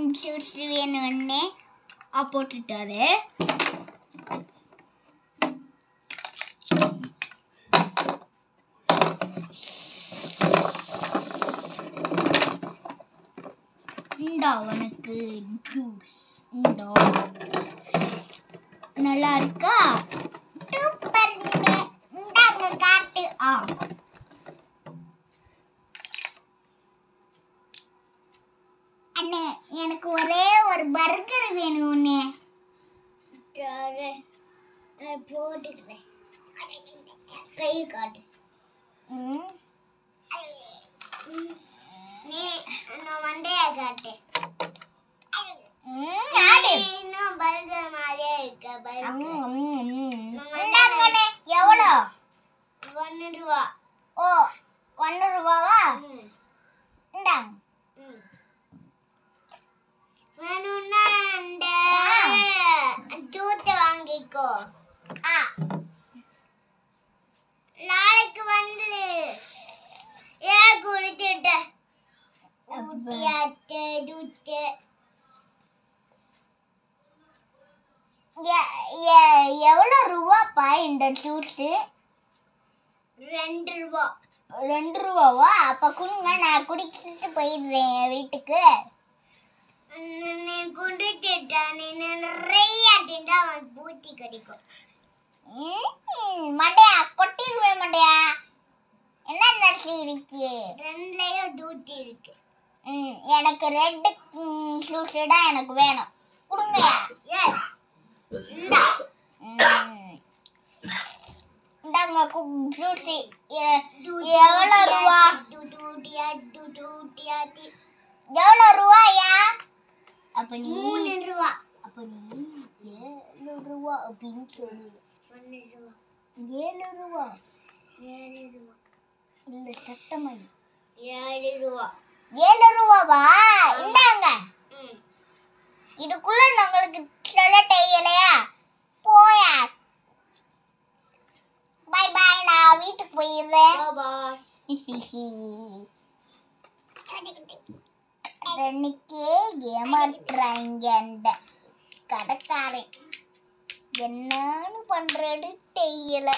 Juice வேணும்னு ஆ போட்டுட்டாரு இந்தா உனக்கு ஜூஸ் இந்தா நல்லா இருக்கா சூப்பர் இந்தாங்க காட்டு ஆ அண்ணே எனக்கு ஒரே ஒரு பர்கர் வேணும்னே போட்டுக்கிறேன் கை காட்டு ம். நீ நான் மண்டையா காட்டு ம், காட்டு. இன்னும் பர்கர் மாதிரியே இருக்க பர்கர் இந்தாங்கண்ணே எவ்வளோ ஒன்று ரூபா ஓ ஒன்று ரூபாவா இந்தாங்க வேணும்னா அந்த ஜூத்தை வாங்கிக்கோ ஆ நாளைக்கு வந்து ஏன் குடிச்சிட்ட ஊட்டியாச்சு ஜூத்து எவ்வளோ ரூபாப்பா இந்த ஜூஸு ரெண்டு ரூபா ரெண்டு ரூபாவா அப்ப குடுங்க நான் குடிச்சிட்டு போயிடுறேன் என் வீட்டுக்கு நீ குடிச்சிட்டா நீ நிறைய திண்டா உனக்கு பூத்தி கிடைக்கும் மண்டையா கொட்டிடுவேன் மண்டையா என்ன நடத்தி இருக்கு ரெண்டுலயும் தூத்தி இருக்கு ம் எனக்கு ரெட் ஜூஸு எனக்கு வேணும் கொடுங்க இந்தா ம். இந்தாங்க ஜூஸி எவ்வளோ ரூபா எவ்வளோ ரூபாயா அப்ப நீ மூணு ரூபா அப்ப நீ ஏழு ரூபா அப்படின்னு சொல்லு ஏழு ரூபா ஏழு ரூபா இல்ல சட்டமணி ஏழு ரூபா ஏழு ரூபாவா இந்தாங்க இதுக்குள்ள உங்களுக்கு சொல்ல தெரியலையா போயா பை பாய் நான் வீட்டுக்கு போயிடுறேன் அன்னைக்கே ஏமாத்துறாங்க அந்த கடைக்காரன் என்னன்னு பண்றது தெரியல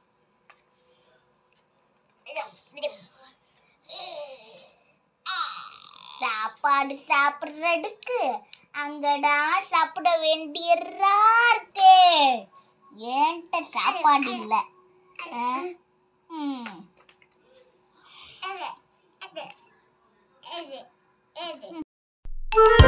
சாப்பாடு சாப்பிடுறதுக்கு அங்கடா சாப்பிட வேண்டியதா இருக்கு ஏன்ட்ட சாப்பாடு இல்ல ஆ? ம்